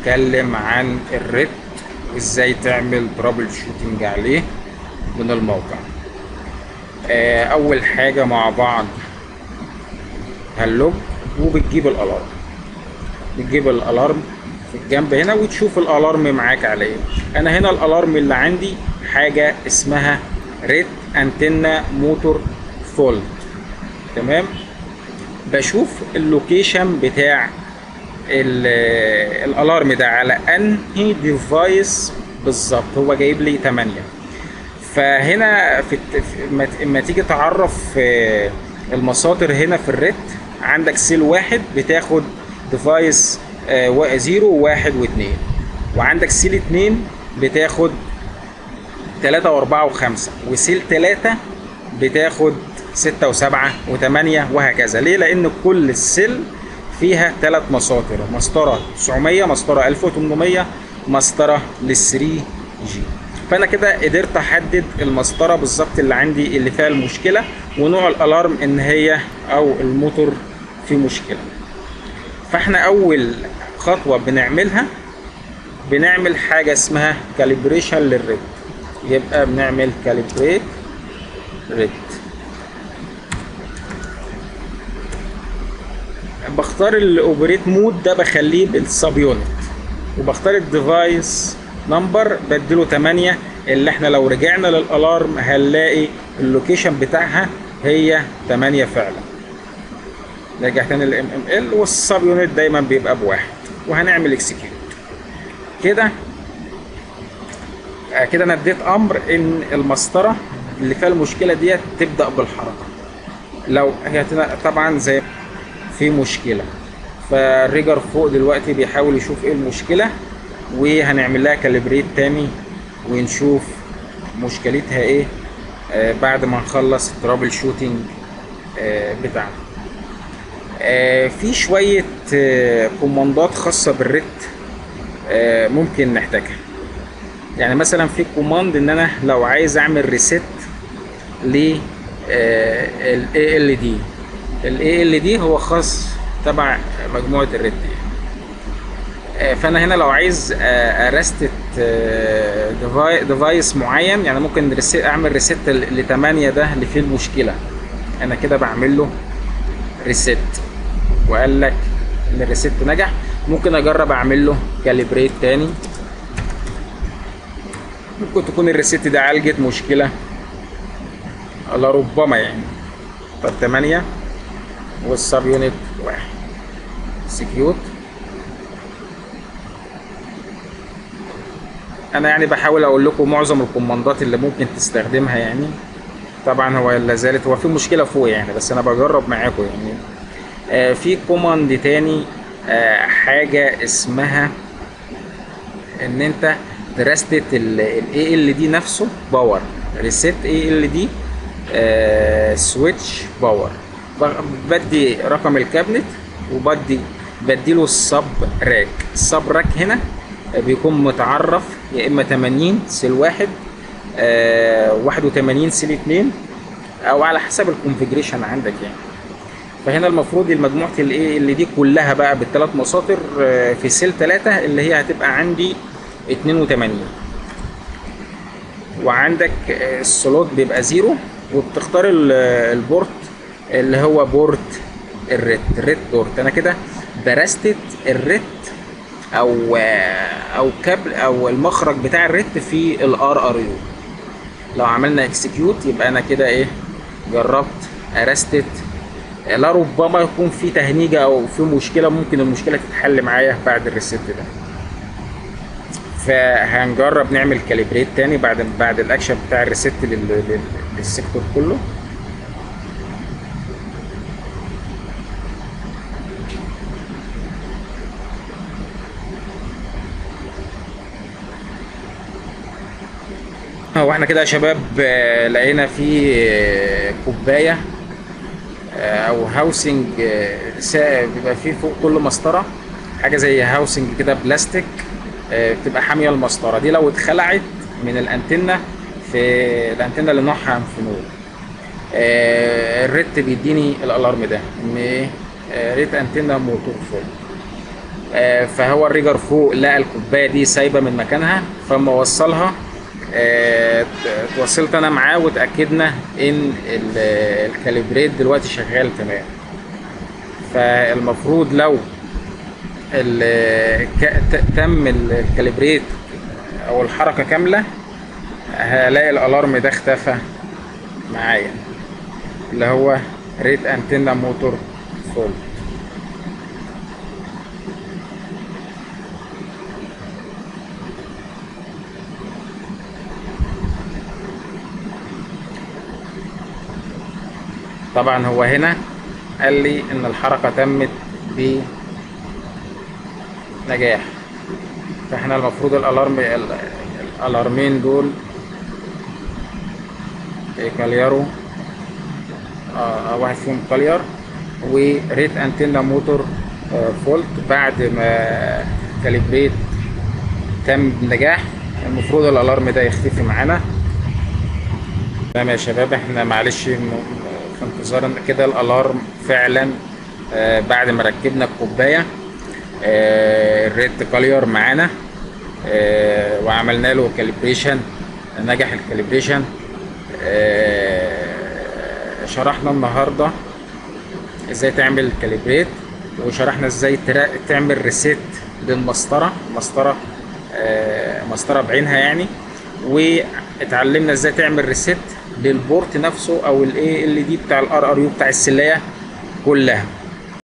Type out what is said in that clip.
هنتكلم عن الريت وازاي تعمل ترابل شوتنج عليه من الموقع آه، اول حاجه مع بعض هنلوج وبتجيب الالارم بتجيب الالارم في الجنب هنا وتشوف الالارم معاك على ايه انا هنا الالارم اللي عندي حاجه اسمها ريد انتنا موتور فولت تمام بشوف اللوكيشن بتاع ال- الالارم ده على انهي ديفايس بالظبط هو جايب لي 8 فهنا في الت- في- اما ت- اما تيجي تعرف آه، المساطر هنا في الريت عندك سيل واحد بتاخد ديفايس زيرو وواحد واثنين وعندك سيل اتنين بتاخد تلاتة وأربعة وخمسة وسيل تلاتة بتاخد ستة وسبعة وثمانية وهكذا ليه؟ لأن كل السيل فيها ثلاث مساطر مسطرة 900 مسطرة 1800 مسطرة لل 3 جي فأنا كده قدرت أحدد المسطرة بالظبط اللي عندي اللي فيها المشكلة ونوع الألارم إن هي أو الموتور فيه مشكلة فاحنا أول خطوة بنعملها بنعمل حاجة اسمها كاليبريشن للريد يبقى بنعمل كاليبريت ريد بختار الاوبريت مود ده بخليه بالسب يونت وبختار الديفايس نمبر بديله 8 اللي احنا لو رجعنا للالارم هنلاقي اللوكيشن بتاعها هي 8 فعلا نرجع تاني للام ام ال والسب يونت دايما بيبقى بواحد وهنعمل اكسكيوت كده آه، كده انا اديت امر ان المسطره اللي فيها المشكله ديت تبدا بالحركه لو هي هتنا- طبعا زي في مشكله فالريجر فوق دلوقتي بيحاول يشوف ايه المشكله وهنعمل لها كاليبريت تاني ونشوف مشكلتها ايه آه بعد ما نخلص الترابل شوتنج آه بتاعنا آه في شويه آه كوماندات خاصه بالريت آه ممكن نحتاجها يعني مثلا في كوماند ان انا لو عايز اعمل ريست ل الاي ال دي الاي ال دي هو خاص تبع مجموعه الريد دي آه، فانا هنا لو عايز ارستت ديفايس معين يعني ممكن ريست اعمل ريست ل 8 ده اللي فيه المشكله انا كده بعمل له ريست وقال لك ان الريست نجح ممكن اجرب اعمل له كاليبريت تاني ممكن تكون الريست ده عالجت مشكله لربما يعني طب 8 والسب يونت واحد سكيوت انا يعني بحاول اقول لكم معظم الكوماندات اللي ممكن تستخدمها يعني طبعا هو لا زالت هو في مشكله فوق يعني بس انا بجرب معاكم يعني آه في كوماند تاني آه حاجه اسمها ان انت درست الاي ال دي نفسه باور ريست اي ال دي سويتش باور بدي رقم الكابنت وبدي بديله السب راك السب راك هنا بيكون متعرف يا اما 80 سيل واحد آه 81 سيل اتنين او على حسب الكونفجريشن عندك يعني فهنا المفروض المجموعة الايه اللي دي كلها بقى بالثلاث مساطر آه في سيل 3 اللي هي هتبقى عندي 82 وعندك آه، السلوت بيبقى زيرو وبتختار ال- البورت اللي هو بورت الريت الريت بورت انا كده درست الريت او او كابل او المخرج بتاع الريت في الار ار يو لو عملنا اكسكيوت يبقى انا كده ايه جربت ارستت لا ربما يكون في تهنيجه او في مشكله ممكن المشكله تتحل معايا بعد الريست ده فهنجرب نعمل كاليبريت تاني بعد بعد الاكشن بتاع الريست لل- لل- للسيكتور كله هو احنا كده يا شباب آه، لقينا في آه، كوبايه آه، او هاوسنج آه، سا- بيبقى فيه فوق كل مسطره حاجه زي هاوسنج كده بلاستيك آه، بتبقى حاميه المسطره دي لو اتخلعت من الانتنه في الانتنه اللي نوعها انفينول آه، الريت بيديني الالارم ده ان ايه آه، ريت انتنه موتور فول آه، فهو الريجر فوق لقى الكوبايه دي سايبه من مكانها فما وصلها آه، ت- اتواصلت انا معاه وتاكدنا ان ال- الكاليبريت دلوقتي شغال تمام فالمفروض لو ال- ك- ت- تم الكاليبريت او الحركه كامله هلاقي الالارم ده اختفى معايا اللي هو ريت انتنا موتور فول طبعا هو هنا قال لي ان الحركه تمت بنجاح فاحنا المفروض الالارم ال- الالارمين دول يكليروا آه واحد فيهم كلير وريت انتنا موتور آه فولت بعد ما كاليبريت تم بنجاح المفروض الالارم ده يختفي معانا تمام يا شباب احنا معلش م- في انتظار ان كده الالارم فعلا آه بعد ما ركبنا الكوبايه آه الريت كالير معانا آه وعملنا له كاليبريشن نجح الكاليبريشن آه شرحنا النهارده ازاي تعمل كاليبريت وشرحنا ازاي ترا- تعمل ريسيت للمسطره مسطره آه، مسطره بعينها يعني واتعلمنا ازاي تعمل ريسيت للبورت نفسه او الايه ال دي بتاع الار ار يو بتاع السلايه كلها